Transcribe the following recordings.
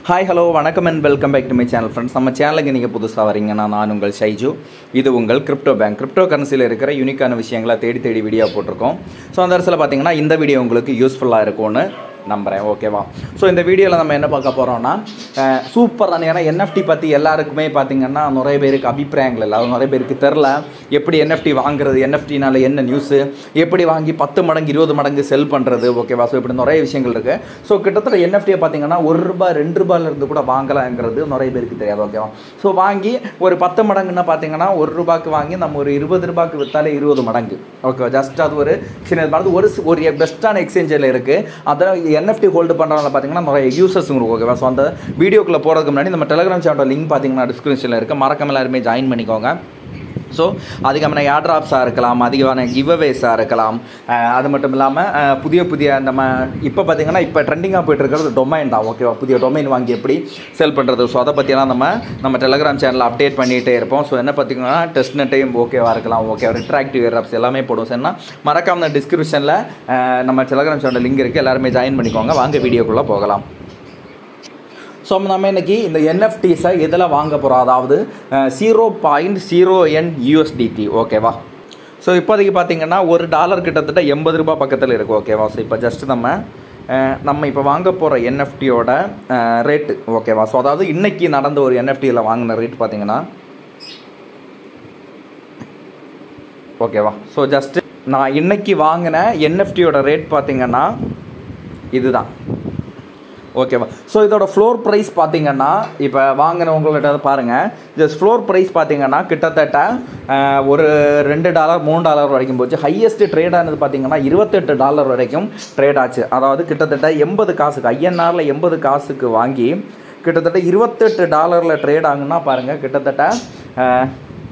hi hello வணக்கம் and welcome back to my channel friends நம்ம சேனலுக்கு நீங்கள் புதுசாக வரீங்கன்னா நான் உங்கள் ஷைஜு இது உங்கள் கிரிப்டோ பேங்க் கிரிப்டோ கரன்சியில் இருக்கிற யூனிக்கான விஷயங்களை தேடி தேடி வீடியோ போட்டிருக்கோம் ஸோ அந்த இடத்துல பார்த்தீங்கன்னா இந்த வீடியோ உங்களுக்கு யூஸ்ஃபுல்லாக இருக்கும்னு நம்புகிறேன் ஓகேவா ஸோ இந்த வீடியோவில் நம்ம என்ன பார்க்க போகிறோம்னா சூப்பரான ஏன்னா என்எஃப்டி பற்றி எல்லாருக்குமே பார்த்தீங்கன்னா நிறைய பேருக்கு அபிப்பிராயங்கள் இல்லை அது நிறைய பேருக்கு தெரில எப்படி என்எஃப்டி வாங்குறது என்எஃப்டினால என்ன நியூஸு எப்படி வாங்கி பத்து மடங்கு இருபது மடங்கு செல் பண்ணுறது ஓகேவா ஸோ இப்படி நிறைய விஷயங்கள் இருக்குது ஸோ கிட்டத்தட்ட என்எஃப்டியை பார்த்தீங்கன்னா ஒரு ரூபாய் ரெண்டு ரூபாயிலிருந்து கூட வாங்கலாங்கிறது நிறைய பேருக்கு தெரியாது ஓகேவா ஸோ வாங்கி ஒரு பத்து மடங்குன்னா பார்த்தீங்கன்னா ஒரு ரூபாய்க்கு வாங்கி நம்ம ஒரு இருபது ரூபாய்க்கு விற்றாலே இருபது மடங்கு ஓகே ஜஸ்ட் அது ஒரு சின்ன அது ஒரு ஒரு பெஸ்ட்டான எக்ஸ்சேஞ்சில் இருக்குது அதை என்எஃப்டி ஹோல்டு பண்ணுறவங்க பார்த்தீங்கன்னா நிறைய யூசர்ஸ் இருக்கும் ஓகேவா ஸோ அந்த வீடியோக்குள்ளே போகிறதுக்கு முன்னாடி நம்ம டெலிகிராம் சேனல் லிங்க் பார்த்தீங்கன்னா டிஸ்கிரிப்ஷனில் இருக்குது மறக்காம எல்லாருமே ஜாயின் பண்ணிக்கோங்க ஸோ அதிகமான ஏர்ட்ராப்ஸாக இருக்கலாம் அதிகமான கிவ்அவேஸாக இருக்கலாம் அஹ் அது மட்டும் இல்லாமல் அஹ் புதிய புதிய நம்ம இப்போ பார்த்தீங்கன்னா இப்போ ட்ரெண்டிங்காக போயிட்டு இருக்கிறது டொமைன் தான் ஓகேவா புதிய டொமைன் வாங்கி எப்படி செல் பண்ணுறது ஸோ அதை பற்றியெல்லாம் நம்ம நம்ம டெலிகிராம் சேனலில் அப்டேட் பண்ணிகிட்டே இருப்போம் ஸோ என்ன பார்த்தீங்கன்னா டெஸ்ட் நெட்டையும் ஓகேவா இருக்கலாம் ஓகே ரிட்ராக்டிவ் ஏர்ட்ராப்ஸ் எல்லாமே போடும் சரினா மறக்காம டிஸ்கிரிப்ஷனில் நம்ம டெலிகிராம் சேனல் லிங்க் இருக்குது எல்லாருமே ஜாயின் பண்ணிக்கோங்க வாங்க வீடியோக்குள்ளே போகலாம் ஸோ நம்ம இன்னைக்கு இந்த என்எஃப்டிஸை எதில் வாங்க போகிறோம் அதாவது zero point zero N USDT ஓகேவா ஸோ இப்போதைக்கு பார்த்தீங்கன்னா ஒரு டாலர் கிட்டத்தட்ட எண்பது ரூபாய் பக்கத்தில் இருக்குது ஓகேவா ஸோ இப்போ ஜஸ்ட் நம்ம அஹ், நம்ம இப்போ வாங்க போகிற என்எஃப்டியோட ரேட்டு ஓகேவா ஸோ அதாவது இன்னைக்கு நடந்த ஒரு என்எஃப்டியில் வாங்கின ரேட் பார்த்தீங்கன்னா ஓகேவா ஸோ ஜஸ்ட்டு நான் இன்னைக்கு வாங்கின என்எஃப்டியோட ரேட் பார்த்தீங்கன்னா இதுதான் ஓகேவா ஸோ இதோட ஃப்ளோர் ப்ரைஸ் பார்த்தீங்கன்னா இப்போ வாங்கினவங்கள்ட்ட பாருங்கள் ஜஸ்ட் ஃப்ளோர் ப்ரைஸ் பார்த்தீங்கன்னா கிட்டத்தட்ட அஹ், ஒரு ரெண்டு டாலர் மூணு டாலர் வரைக்கும் போச்சு ஹையஸ்ட் ட்ரேட் ஆனது பார்த்தீங்கன்னா இருபத்தெட்டு டாலர் வரைக்கும் ட்ரேட் ஆச்சு அதாவது கிட்டத்தட்ட எண்பது காசுக்கு ஐஎன்ஆரில் எண்பது காசுக்கு வாங்கி கிட்டத்தட்ட இருபத்தெட்டு டாலரில் ட்ரேட் ஆகுன்னா பாருங்கள் கிட்டத்தட்ட அஹ்,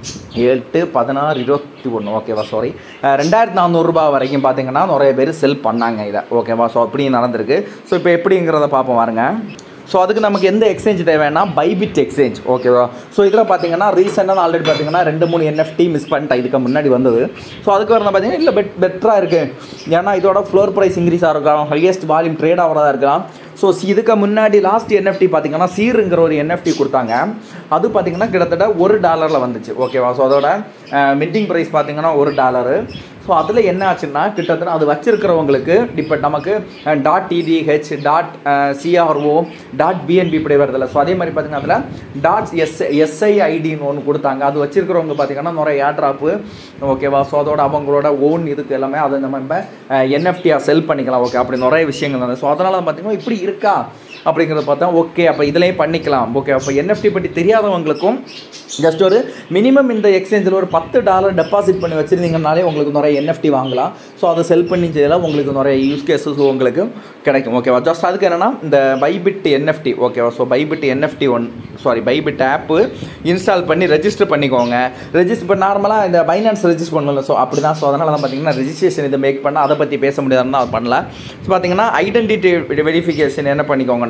எட்டு பதினாறு இருபத்தி ஒன்று ஓகேவா சாரி ரெண்டாயிரத்தி நானூறுரூபா வரைக்கும் பார்த்தீங்கன்னா நிறைய பேர் செல் பண்ணாங்க இதை ஓகேவா ஸோ அப்படி நடந்திருக்கு ஸோ இப்போ எப்படிங்கிறத பார்ப்போம் பாருங்க ஸோ அதுக்கு நமக்கு எந்த எக்ஸ்சேஞ்ச் தேவைன்னா பைபிட் எக்ஸ்சேஞ்ச் ஓகேவா ஸோ இதில் பார்த்தீங்கன்னா ரீசெண்டாக ஆல்ரெடி பார்த்தீங்கன்னா ரெண்டு மூணு என்எஃப்டி மிஸ் பண்ணிட்டேன் இதுக்கு முன்னாடி வந்தது ஸோ அதுக்கு வரணும் பார்த்தீங்கன்னா இல்லை பெட் பெட்டராக இருக்குது ஏன்னா இதோட ஃப்ளோர் ப்ரைஸ் இன்க்ரீஸ் இருக்கலாம் ஹையஸ்ட் வால்யூம் ட்ரேட் ஆகிறதா இருக்கலாம் ஸோ இதுக்கு முன்னாடி லாஸ்ட் என்எஃப்டி பார்த்தீங்கன்னா சீருங்கிற ஒரு என்எஃப்டி கொடுத்தாங்க அது பார்த்தீங்கன்னா கிட்டத்தட்ட ஒரு டாலரில் வந்துச்சு ஓகேவா ஸோ அதோட மிட்டிங் ப்ரைஸ் பார்த்தீங்கன்னா ஒரு டாலரு ஸோ அதில் என்ன ஆச்சுன்னா கிட்டத்தட்ட அது வச்சிருக்கிறவங்களுக்கு இப்போ நமக்கு dot DTH dot CRO dot BNB இப்படி வருதில்ல ஸோ அதே மாதிரி பார்த்தீங்கன்னா அதில் டாட் எஸ் எஸ்ஐஐடின்னு ஒன்று கொடுத்தாங்க அது வச்சிருக்கிறவங்க பார்த்தீங்கன்னா நிறைய ஏர்ட்ராப்பு ஓகேவா ஸோ அதோட அவங்களோட ஓன் இதுக்கு எல்லாமே அதை நம்ம இப்போ என்எஃப்டியாக செல் பண்ணிக்கலாம் ஓகே அப்படி நிறைய விஷயங்கள் இருந்தது ஸோ அதனால் பார்த்தீங்கன்னா இப்படி இருக்கா அப்படிங்கிறத பார்த்தா ஓகே அப்போ இதுலேயும் பண்ணிக்கலாம் ஓகே அப்போ என்எஃப்டி பற்றி தெரியாதவங்களுக்கும் ஜஸ்ட் ஒரு மினிமம் இந்த எக்ஸ்சேஞ்சில் ஒரு பத்து டாலர் டெபாசிட் பண்ணி வச்சுருந்தீங்கனாலே உங்களுக்கு நிறைய என்எஃப்டி வாங்கலாம் ஸோ அதை செல் பண்ணி செய்யலாம் உங்களுக்கு நிறைய யூஸ் கேஸஸ் உங்களுக்கு கிடைக்கும் ஓகேவா ஜஸ்ட் அதுக்கு என்னென்னா இந்த பைபிட் என்எஃப்டி ஓகேவா so Bybit NFT one sorry Bybit app install பண்ணி ரெஜிஸ்டர் பண்ணிக்கோங்க ரெஜிஸ்டர் இப்போ நார்மலாக இந்த பைனான்ஸ் ரெஜிஸ்டர் பண்ணல ஸோ அப்படி தான் ஸோ அதனால தான் பார்த்தீங்கன்னா ரெஜிஸ்ட்ரேஷன் இதை மேக் பண்ண அதை பற்றி பேச முடியாதுன்னா அது பண்ணல ஸோ பார்த்தீங்கன்னா ஐடென்டிட்டி வெரிஃபிகேஷன் என்ன பண்ணிக்கோங்கன்னா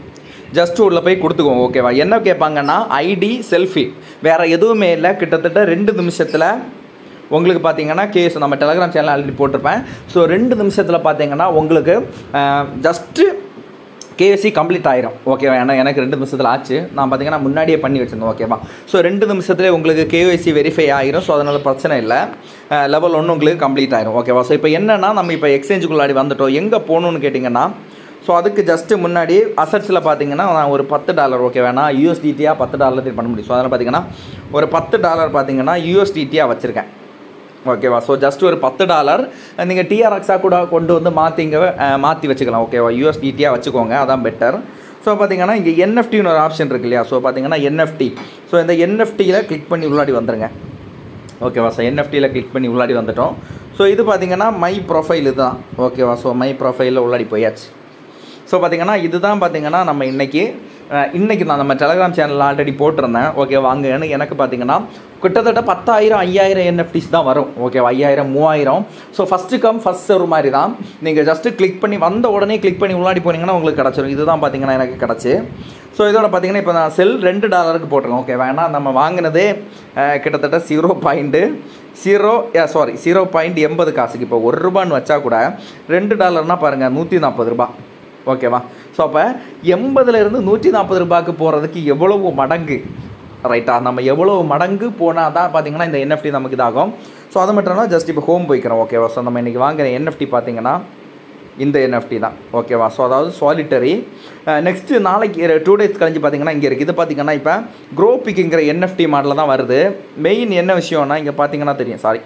ஜஸ்ட் உள்ள போய் கொடுத்துக்கோங்க ஓகேவா என்ன கேட்பாங்கன்னா ஐடி செல்ஃபி வேறு எதுவுமே இல்லை கிட்டத்தட்ட ரெண்டு நிமிஷத்தில் உங்களுக்கு பார்த்தீங்கன்னா கேஸ் நம்ம டெலகிராம் சேனல் ஆல்ரெடி போட்டிருப்பேன் ஸோ ரெண்டு நிமிஷத்தில் பார்த்தீங்கன்னா உங்களுக்கு ஜஸ்ட்டு கேஎஸ்சி கம்ப்ளீட் ஆயிரும் ஓகேவா ஏன்னா எனக்கு ரெண்டு நிமிஷத்தில் ஆச்சு நான் பார்த்தீங்கன்னா முன்னாடியே பண்ணி வச்சிருந்தேன் ஓகேவா ஸோ ரெண்டு நிமிஷத்துலேயே உங்களுக்கு கேஒய்சி வெரிஃபை ஆயிரும் ஸோ அதனால் பிரச்சனை இல்லை லெவல் ஒன்று உங்களுக்கு கம்ப்ளீட் ஆயிரும் ஓகேவா ஸோ இப்போ என்னென்னா நம்ம இப்போ எக்ஸ்சேஞ்சுக்குள்ளாடி வந்துட்டோம் எங்கே போகணுன்னு கேட்டிங்கன்னா ஸோ அதுக்கு ஜஸ்ட்டு முன்னாடி அசட்ஸில் பார்த்தீங்கன்னா நான் ஒரு பத்து டாலர் ஓகே வேணா யூஎஸ்டிடியாக பத்து டாலர் பண்ண முடியும் ஸோ அதில் பார்த்தீங்கன்னா ஒரு பத்து டாலர் பார்த்தீங்கன்னா யூஎஸ்டிடியாக வச்சுருக்கேன் ஓகேவா ஸோ ஜஸ்ட் ஒரு பத்து டாலர் நீங்கள் டிஆர்எக்ஸாக கூட கொண்டு வந்து மாற்றிங்க மாற்றி வச்சுக்கலாம் ஓகேவா யூஎஸ்டிடியாக வச்சுக்கோங்க அதான் பெட்டர் ஸோ பார்த்தீங்கன்னா இங்கே என்எஃப்டின்னு ஒரு ஆப்ஷன் இருக்கு இல்லையா ஸோ பார்த்தீங்கன்னா என்எஃப்டி ஸோ இந்த என்எஃப்டியில் கிளிக் பண்ணி உள்ளாடி வந்துருங்க ஓகேவா ஸோ என்எஃப்டியில் கிளிக் பண்ணி உள்ளாடி வந்துட்டோம் ஸோ இது பார்த்தீங்கன்னா மை ப்ரொஃபைல் இதுதான் ஓகேவா ஸோ மை ப்ரொஃபைலில் உள்ளாடி போயாச்சு ஸோ பார்த்தீங்கன்னா இதுதான் பார்த்தீங்கன்னா நம்ம இன்றைக்கி இன்றைக்கி நான் நம்ம டெலகிராம் சேனலில் ஆல்ரெடி போட்டிருந்தேன் ஓகே வாங்கன்னு எனக்கு பார்த்தீங்கன்னா கிட்டத்தட்ட பத்தாயிரம் ஐயாயிரம் என்எஃப்டிஸ் தான் வரும் ஓகே ஐயாயிரம் மூவாயிரம் so first come first serve மாதிரி தான் நீங்கள் ஜஸ்ட்டு கிளிக் பண்ணி வந்த உடனே கிளிக் பண்ணி உள்ளாடி போனீங்கன்னா உங்களுக்கு கிடச்சிரும் இதுதான் பார்த்தீங்கன்னா எனக்கு கிடச்சி ஸோ இதோட பார்த்தீங்கன்னா இப்போ நான் செல் ரெண்டு டாலருக்கு போட்டிருக்கேன் ஓகே வேணா நம்ம வாங்கினதே அஹ், கிட்டத்தட்ட zero point zero sorry zero point எண்பது காசுக்கு இப்போ ஒரு ரூபான்னு வச்சா கூட ரெண்டு டாலர்னால் பாருங்கள் நூற்றி நாற்பது ரூபா ஓகேவா ஸோ ஸோ அப்போ எண்பதுலேருந்து நூற்றி நாற்பது ரூபாய்க்கு போகிறதுக்கு எவ்வளவு மடங்கு ரைட்டா நம்ம எவ்வளோ மடங்கு போனால் தான் பார்த்தீங்கன்னா இந்த என்எஃப்டி நமக்கு இதாகும் ஸோ அது மட்டும் இல்லாமல் ஜஸ்ட் இப்போ ஹோம் போய்க்கிறோம் ஓகேவா ஸோ நம்ம இன்றைக்கி வாங்குற என்எஃப்டி பார்த்தீங்கன்னா இந்த என்எஃப்டி தான் ஓகேவா ஸோ அதாவது சாலிட்டரி நெக்ஸ்ட்டு நாளைக்கு டூ டேஸ் கழிஞ்சு பார்த்தீங்கன்னா இங்கே இருக்குது இது பார்த்தீங்கன்னா இப்போ க்ரோ பிக்குங்கிற என்எஃப்டி மாடலில் தான் வருது மெயின் என்ன விஷயம்னா இங்கே பார்த்தீங்கன்னா தெரியும் சாரி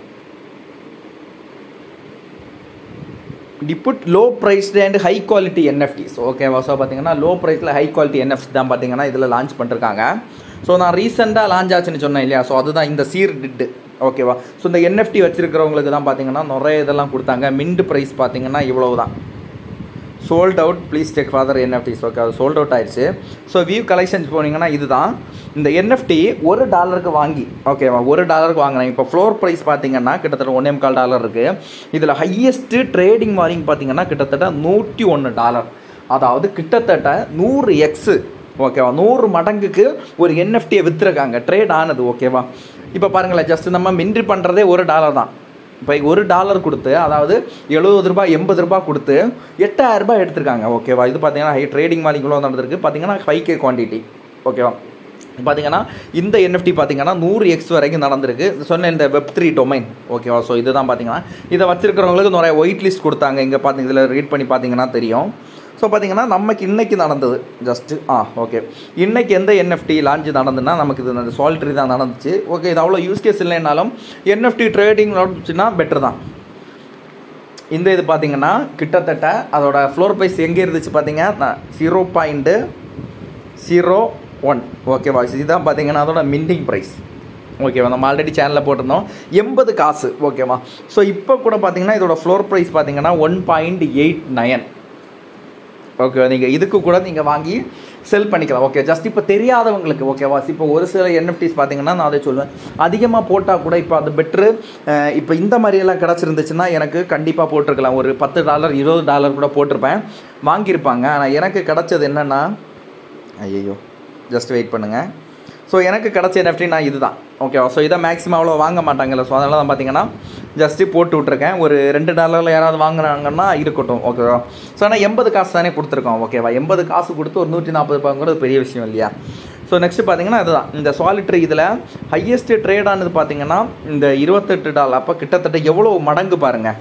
டிப்புட் low priced and high quality NFTs ஓகேவா ஸோ பார்த்தீங்கன்னா லோ ப்ரைஸில் ஹை குவாலிட்டி என்எஃப்டி தான் பார்த்தீங்கன்னா இதில் லான்ச் பண்ணிருக்காங்க ஸோ நான் ரீசெண்டாக லான்ச் ஆச்சுன்னு சொன்னேன் இல்லையா ஸோ அதுதான் இந்த சீர் டிட்டு ஓகேவா ஸோ இந்த என்எஃப்டி வச்சிருக்கிறவங்களுக்கு தான் பார்த்தீங்கன்னா நிறைய இதெல்லாம் கொடுத்தாங்க மின்ட் ப்ரைஸ் பார்த்தீங்கன்னா இவ்வளவு தான் sold out please tech father NFTs okay அது சோல்ட் அவுட் ஆயிடுச்சு ஸோ வியூ கலெக்ஷன்ஸ் போனீங்கன்னா இதுதான் இந்த என்எஃப்டி ஒரு டாலருக்கு வாங்கி ஓகேவா ஒரு டாலருக்கு வாங்கினேன் இப்போ ஃப்ளோர் ப்ரைஸ் பார்த்தீங்கன்னா கிட்டத்தட்ட ஒன்றே முக்கால் டாலர் இருக்குது இதில் ஹையஸ்ட்டு ட்ரேடிங் வாரிங் பார்த்தீங்கன்னா கிட்டத்தட்ட நூற்றி ஒன்று டாலர் அதாவது கிட்டத்தட்ட நூறு எக்ஸு ஓகேவா நூறு மடங்குக்கு ஒரு என்எஃப்டியை விற்றுருக்காங்க ட்ரேட் ஆனது ஓகேவா இப்போ பாருங்களேன் ஜஸ்ட் நம்ம மின்ட்ரி பண்ணுறதே ஒரு டாலர் தான் இப்போ ஒரு டாலர் கொடுத்து அதாவது எழுபது ரூபாய் எண்பது ரூபாய் கொடுத்து எட்டாயிரம் ரூபாய் எடுத்திருக்காங்க ஓகேவா இது பார்த்தீங்கன்னா ஹை ட்ரேடிங் மாலிக்குள்ளே நடந்திருக்கு பார்த்தீங்கன்னா ஃபைவ் கே குவான்டிட்டி ஓகேவா பார்த்தீங்கன்னா இந்த என்எஃப்டி பார்த்தீங்கன்னா நூறு எக்ஸ் வரைக்கும் நடந்திருக்கு சொன்ன இந்த வெப் த்ரீ டொமைன் ஓகேவா ஸோ இதுதான் பார்த்தீங்கன்னா இதை வச்சிருக்கிறவங்களுக்கு நிறைய ஒயிட் லிஸ்ட் கொடுத்தாங்க இங்கே பார்த்தீங்க இதில் ரீட் பண்ணி பார்த்தீங்கன்னா தெரியும் ஸோ பார்த்தீங்கன்னா நமக்கு இன்னைக்கு நடந்தது ஜஸ்ட்டு ஆ ஓகே இன்னைக்கு எந்த என்எஃப்டி லான்ச் நடந்துன்னா நமக்கு இது அந்த சால்ட்ரி தான் நடந்துச்சு ஓகே இது அவ்வளோ யூஸ் கேஸ் இல்லைனாலும் என்எஃப்டி ட்ரேடிங் நடந்துச்சுன்னா பெட்டர் தான் இந்த இது பார்த்தீங்கன்னா கிட்டத்தட்ட அதோட ஃப்ளோர் ப்ரைஸ் எங்கே இருந்துச்சு பார்த்தீங்க ஜீரோ பாயிண்ட்டு ஜீரோ ஒன் ஓகேவா இதுதான் பார்த்தீங்கன்னா அதோட மின்டிங் ப்ரைஸ் ஓகேவா நம்ம ஆல்ரெடி சேனலில் போட்டிருந்தோம் எண்பது காசு ஓகேவா ஸோ இப்போ கூட பார்த்தீங்கன்னா இதோட ஃப்ளோர் ப்ரைஸ் பார்த்தீங்கன்னா one point eight nine okay நீங்கள் இதுக்கு கூட நீங்கள் வாங்கி செல் பண்ணிக்கலாம் ஓகே ஜஸ்ட் இப்போ தெரியாதவங்களுக்கு ஓகேவா இப்போ ஒரு சில என்எஃப்டிஸ் பார்த்தீங்கன்னா நான் அதை சொல்லுவேன் அதிகமாக போட்டால் கூட இப்போ அது பெட்ரு இப்போ இந்த மாதிரியெல்லாம் கிடச்சிருந்துச்சுன்னா எனக்கு கண்டிப்பாக போட்டிருக்கலாம் ஒரு பத்து டாலர் இருபது டாலர் கூட போட்டிருப்பேன் வாங்கியிருப்பாங்க ஆனால் எனக்கு கிடச்சது என்னென்னா ஐயோ ஜஸ்ட் வெயிட் பண்ணுங்கள் ஸோ எனக்கு கிடச்ச என்எஃப்டி நான் இதுதான் ஓகேவா ஸோ இதை மேக்ஸிமம் அவ்வளோ வாங்க மாட்டாங்கல்ல ஸோ அதனால தான் பார்த்தீங்கன்னா ஜஸ்ட்டு போட்டு விட்ருக்கேன் ஒரு ரெண்டு டாலரில் யாராவது வாங்குறாங்கன்னா இருக்கட்டும் ஓகேவா ஸோ ஆனால் எண்பது காசு தானே கொடுத்துருக்கோம் ஓகேவா எண்பது காசு கொடுத்து ஒரு நூற்றி நாற்பது ரூபாங்கிறது பெரிய விஷயம் இல்லையா ஸோ நெக்ஸ்ட்டு பார்த்தீங்கன்னா அதுதான் இந்த சாலிட்ரி இதில் ஹையஸ்ட்டு ட்ரேட் ஆனது பார்த்தீங்கன்னா இந்த இருபத்தெட்டு டாலர் அப்போ கிட்டத்தட்ட எவ்வளோ மடங்கு பாருங்கள்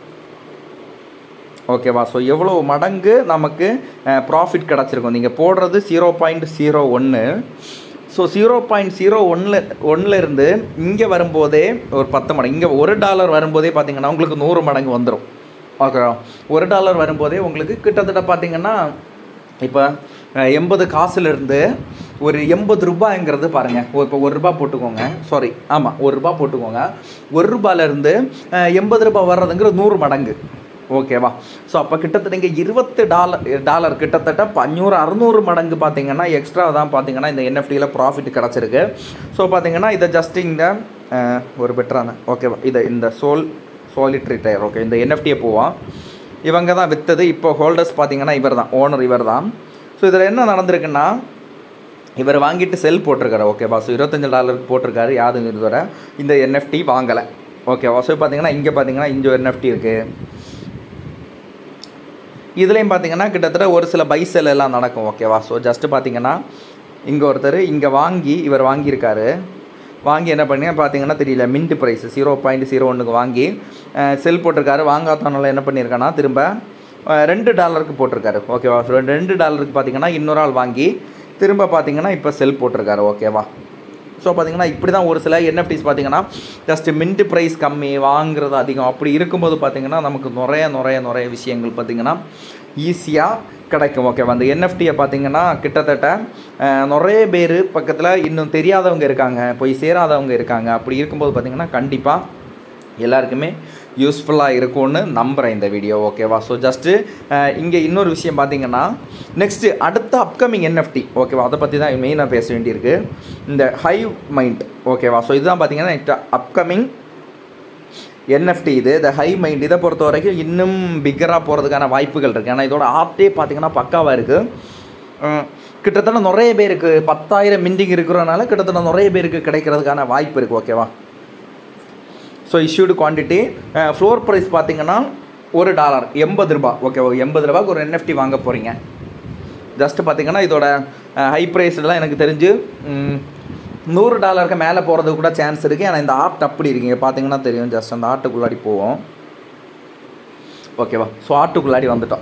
ஓகேவா ஸோ எவ்வளோ மடங்கு நமக்கு ப்ராஃபிட் கிடச்சிருக்கும் நீங்கள் போடுறது ஜீரோ பாயிண்ட் ஜீரோ ஒன்று ஸோ ஜீரோ பாயிண்ட் ஜீரோ ஒன்னில் ஒன்றுலேருந்து இங்கே வரும்போதே ஒரு பத்து மடங்கு இங்கே ஒரு டாலர் வரும்போதே பார்த்தீங்கன்னா உங்களுக்கு நூறு மடங்கு வந்துடும் ஓகேவா ஒரு டாலர் வரும்போதே உங்களுக்கு கிட்டத்தட்ட பார்த்தீங்கன்னா இப்போ எண்பது காசுலேருந்து ஒரு எண்பது ரூபாய்ங்கிறது பாருங்கள் இப்போ ஒரு ரூபா போட்டுக்கோங்க சாரி ஆமாம் ஒரு ரூபா போட்டுக்கோங்க ஒரு ரூபாயிலேருந்து எண்பது ரூபாய் வர்றதுங்கிற நூறு மடங்கு ஓகேவா ஸோ அப்போ கிட்டத்தட்ட இங்கே இருபத்து டாலர் டாலர் கிட்டத்தட்ட அஞ்சூறு அறுநூறு மடங்கு பார்த்தீங்கன்னா எக்ஸ்ட்ரா தான் பார்த்தீங்கன்னா இந்த என்எஃப்டியில் ப்ராஃபிட் கிடச்சிருக்கு ஸோ பார்த்தீங்கன்னா இதை ஜஸ்ட் இந்த ஒரு பெட்டரான ஓகேவா இதை இந்த சோல் சோலிட்ரி டயர் ஓகே இந்த என்எஃப்டியை போவோம் இவங்க தான் விற்றது இப்போ ஹோல்டர்ஸ் பார்த்தீங்கன்னா இவர் தான் ஓனர் இவர் தான் ஸோ இதில் என்ன நடந்திருக்குன்னா இவர் வாங்கிட்டு செல் போட்டிருக்காரு ஓகேவா ஸோ இருபத்தஞ்சு டாலருக்கு போட்டிருக்காரு யாரும் இதுவரை இந்த என்எஃப்டி வாங்கலை ஓகேவா ஸோ பார்த்தீங்கன்னா இங்கே பார்த்தீங்கன்னா இங்கே என்எஃப்டி இருக்குது இதுலேயும் பார்த்தீங்கன்னா கிட்டத்தட்ட ஒரு சில பை செல் எல்லாம் நடக்கும் ஓகேவா ஸோ ஜஸ்ட்டு பார்த்தீங்கன்னா இங்கே ஒருத்தர் இங்கே வாங்கி இவர் வாங்கியிருக்காரு வாங்கி என்ன பண்ணி பார்த்தீங்கன்னா தெரியல mint price zero point zero ஒன்றுக்கு வாங்கி செல் போட்டிருக்காரு வாங்காதவனால என்ன பண்ணியிருக்கானா திரும்ப ரெண்டு டாலருக்கு போட்டிருக்காரு ஓகேவா ரெண்டு டாலருக்கு பார்த்தீங்கன்னா இன்னொரு ஆள் வாங்கி திரும்ப பார்த்தீங்கன்னா இப்போ செல் போட்டிருக்காரு ஓகேவா ஸோ பார்த்தீங்கன்னா இப்படி தான் ஒரு சில என்எஃப்டிஸ் பார்த்தீங்கன்னா ஜஸ்ட் மின்ட் ப்ரைஸ் கம்மி வாங்குறது அதிகம் அப்படி இருக்கும்போது பார்த்தீங்கன்னா நமக்கு நிறைய நிறைய நிறைய விஷயங்கள் பார்த்தீங்கன்னா ஈஸியாக கிடைக்கும் ஓகேவா அந்த என்எஃப்டியை பார்த்தீங்கன்னா கிட்டத்தட்ட நிறைய பேர் பக்கத்தில் இன்னும் தெரியாதவங்க இருக்காங்க போய் சேராதவங்க இருக்காங்க அப்படி இருக்கும்போது பார்த்தீங்கன்னா கண்டிப்பாக எல்லாருக்குமே யூஸ்ஃபுல்லாக இருக்கும்னு நம்புகிறேன் இந்த வீடியோ ஓகேவா ஸோ ஜஸ்ட்டு இங்கே இன்னொரு விஷயம் பார்த்தீங்கன்னா நெக்ஸ்ட்டு அடுத்த அப்கமிங் என்எஃப்டி ஓகேவா அதை பற்றி தான் மெயினாக பேச வேண்டியிருக்கு இந்த ஹை மைண்ட் ஓகேவா ஸோ இதுதான் பார்த்தீங்கன்னா அப்கமிங் என்எஃப்டி இது இந்த ஹை மைண்ட் இதை பொறுத்த வரைக்கும் இன்னும் பிக்கராக போகிறதுக்கான வாய்ப்புகள் இருக்குது ஏன்னா இதோட ஆர்ட்டே பார்த்தீங்கன்னா பக்காவாக இருக்குது கிட்டத்தட்ட நிறைய பேருக்கு பத்தாயிரம் மிண்டிங் இருக்கிறனால கிட்டத்தட்ட நிறைய பேருக்கு கிடைக்கிறதுக்கான வாய்ப்பு இருக்குது ஓகேவா so issued quantity floor price பார்த்தீங்கன்னா ஒரு டாலர் எண்பது ரூபா ஓகே எண்பது ரூபாய்க்கு ஒரு என்எஃப்டி வாங்க போகிறீங்க ஜஸ்ட் பார்த்தீங்கன்னா இதோட ஹை ப்ரைஸ்லாம் எனக்கு தெரிஞ்சு ம், நூறு டாலருக்கு மேலே போகிறதுக்கு கூட சான்ஸ் இருக்குது ஆனால் இந்த ஆர்ட் அப்படி இருக்குங்க பார்த்தீங்கன்னா தெரியும் ஜஸ்ட் அந்த ஆர்ட்டுக்குள்ளாடி போவோம் ஓகேவா ஸோ ஆர்ட்டுக்குள்ளாடி வந்துட்டோம்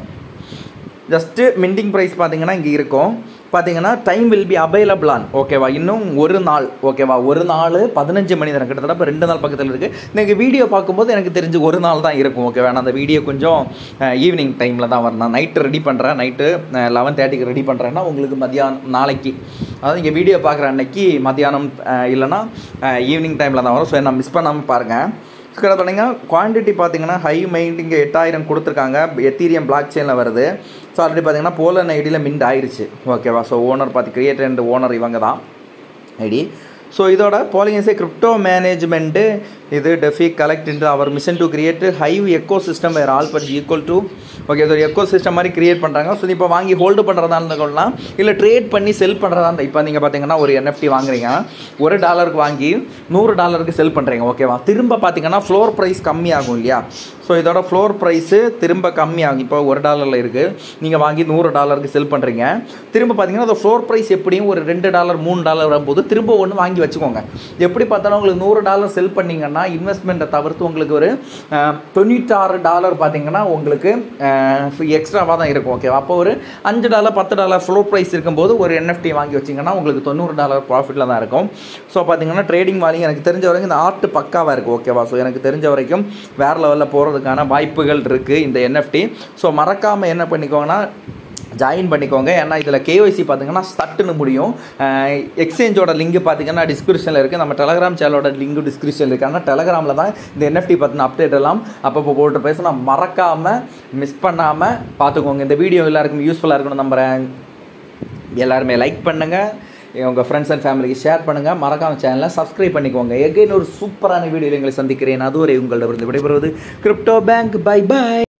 ஜஸ்ட்டு மிண்டிங் ப்ரைஸ் பார்த்தீங்கன்னா இங்கே இருக்கும் பார்த்தீங்கன்னா time will be available on ஓகேவா இன்னும் ஒரு நாள் ஓகேவா ஒரு நாள் பதினஞ்சு மணி நேரம் கிட்டத்தட்ட இப்போ ரெண்டு நாள் பக்கத்தில் இருக்குது நீங்கள் வீடியோ பார்க்கும்போது எனக்கு தெரிஞ்சு ஒரு நாள் தான் இருக்கும் ஓகேவா நான் அந்த வீடியோ கொஞ்சம் ஈவினிங் டைமில் தான் வரணும் நான் நைட்டு ரெடி பண்ணுறேன் நைட்டு லெவன் தேர்ட்டிக்கு ரெடி பண்ணுறேன்னா உங்களுக்கு மதியானம் நாளைக்கு அதாவது இங்கே வீடியோ பார்க்குற அன்னைக்கு மதியானம் அஹ், இல்லைன்னா ஈவினிங் டைமில் தான் வரும் ஸோ நான் மிஸ் பண்ணாமல் பாருங்கள் கிட்ட பார்த்தீங்கன்னா குவான்டிட்டி பார்த்தீங்கன்னா ஹை மைண்ட் இங்கே எட்டாயிரம் கொடுத்துருக்காங்க எத்தீரியம் பிளாக் செயினில் வருது ஸோ ஆல்ரெடி பார்த்தீங்கன்னா போலன் ஐடியில் மிண்ட் ஆயிருச்சு ஓகேவா ஸோ ஓனர் பார்த்து கிரியேட்டர் அண்ட் ஓனர் இவங்க தான் ஐடி ஸோ இதோட பாலிங்கஸே கிரிப்டோ மேனேஜ்மெண்ட்டு இது DeFi collect into our mission to create hive ecosystem வேறு all but equal to okay இது ஒரு எக்கோ சிஸ்டம் மாதிரி கிரியேட் பண்ணுறாங்க ஸோ இப்போ வாங்கி ஹோல்டு பண்ணுறதா இருந்தோம்னா இல்லை ட்ரேட் பண்ணி செல் பண்ணுறதா இருந்தால் இப்போ நீங்கள் பார்த்தீங்கன்னா ஒரு என்எஃப்டி வாங்குறீங்க ஒரு டாலருக்கு வாங்கி நூறு டாலருக்கு செல் பண்ணுறீங்க ஓகேவா திரும்ப பார்த்தீங்கன்னா ஃப்ளோர் ப்ரைஸ் கம்மியாகும் இல்லையா ஸோ இதோட ஃப்ளோர் ப்ரைஸு திரும்ப கம்மியாகும் இப்போ ஒரு டாலரில் இருக்குது நீங்கள் வாங்கி நூறு டாலருக்கு செல் பண்ணுறீங்க திரும்ப பார்த்தீங்கன்னா அந்த ஃப்ளோர் ப்ரைஸ் எப்படியும் ஒரு ரெண்டு டாலர் மூணு டாலர் வரும்போது திரும்ப ஒன்று வாங்கி வச்சுக்கோங்க எப்படி பார்த்தாலும் உங்களுக்கு நூறு டாலர் செல் பண்ணீங்கன்னா இன்வெஸ்ட்மெண்ட்டை தவிர்த்து உங்களுக்கு ஒரு அஹ், தொண்ணூத்தாறு டாலர் பார்த்தீங்கன்னா உங்களுக்கு எக்ஸ்ட்ராவாக தான் இருக்கும் ஓகேவா அப்போ ஒரு அஞ்சு டாலர் பத்து டாலர் ஃப்ளோர் ப்ரைஸ் இருக்கும்போது ஒரு என்எஃப்டி வாங்கி வச்சிங்கன்னா உங்களுக்கு தொண்ணூறு டாலர் ப்ராஃபிட்டில் தான் இருக்கும் ஸோ பார்த்தீங்கன்னா ட்ரேடிங் வாலிங் எனக்கு தெரிஞ்ச வரைக்கும் இந்த ஆர்ட் பக்காவாக இருக்குது ஓகேவா ஸோ எனக்கு தெரிஞ்ச வரைக்கும் வேறு லெவலில் போகிறதுக்கான வாய்ப்புகள் இருக்குது இந்த என்எஃப்டி ஸோ மறக்காமல் என்ன பண்ணிக்கோங்கன்னா ஜாயின் பண்ணிக்கோங்க ஏன்னா இதில் கேஒய்சி பார்த்தீங்கன்னா சட்டுன்னு முடியும் எக்ஸ்சேஞ்சோட லிங்க் பார்த்தீங்கன்னா டிஸ்கிரிப்ஷனில் இருக்குது நம்ம டெலகிராம் சேனலோட லிங்க் டிஸ்கிரிப்ஷனில் இருக்குது ஆனால் டெலகிராமில் தான் இந்த என்எஃப்டி பற்றின அப்டேட் எல்லாம் அப்பப்போ போட்டு பேச நான் மறக்காமல் மிஸ் பண்ணாமல் பார்த்துக்கோங்க இந்த வீடியோ எல்லாருக்கும் யூஸ்ஃபுல்லாக இருக்கணும் நம்புகிறேன் எல்லாருமே லைக் பண்ணுங்கள் உங்கள் ஃப்ரெண்ட்ஸ் அண்ட் ஃபேமிலிக்கு ஷேர் பண்ணுங்கள் மறக்காம சேனலை சப்ஸ்கிரைப் பண்ணிக்கோங்க எகைன் ஒரு சூப்பரான வீடியோவில் எங்களை சந்திக்கிறேன் அதுவரை உங்களிடமிருந்து விடைபெறுவது கிரிப்டோ பேங்க் பை பை